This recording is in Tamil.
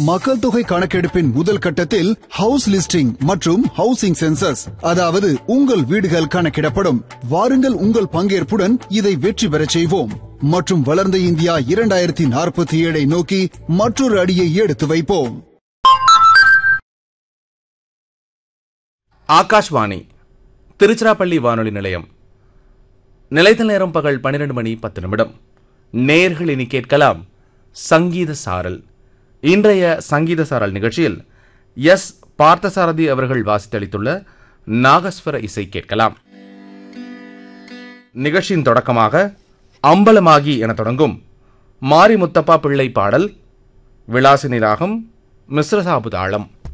மக்கள் தொகை கணக்கெடுப்பின் முதல் கட்டத்தில் ஹவுஸ் லிஸ்டிங் மற்றும் ஹவுசிங் சென்சஸ் அதாவது உங்கள் வீடுகள் கணக்கிடப்படும் வாருங்கள் உங்கள் பங்கேற்புடன் இதை வெற்றி பெறச் செய்வோம் மற்றும் வளர்ந்த இந்தியா இரண்டாயிரத்தி நாற்பத்தி ஏழை நோக்கி மற்றொரு அடியை எடுத்து வைப்போம் ஆகாஷ்வாணி திருச்சிராப்பள்ளி வானொலி நிலையம் நிலைத்த நேரம் பகல் பன்னிரண்டு மணி பத்து நிமிடம் நேர்கள் இனி கேட்கலாம் சங்கீத சாரல் இன்றைய சங்கீத சாரல் நிகழ்ச்சியில் எஸ் பார்த்தசாரதி அவர்கள் வாசித்தளித்துள்ள நாகஸ்வர இசை கேட்கலாம் நிகழ்ச்சியின் தொடக்கமாக அம்பலமாகி என தொடங்கும் மாரி முத்தப்பா பிள்ளை பாடல் விலாசினி ராகம் மிஸ்ரசாபு தாளம்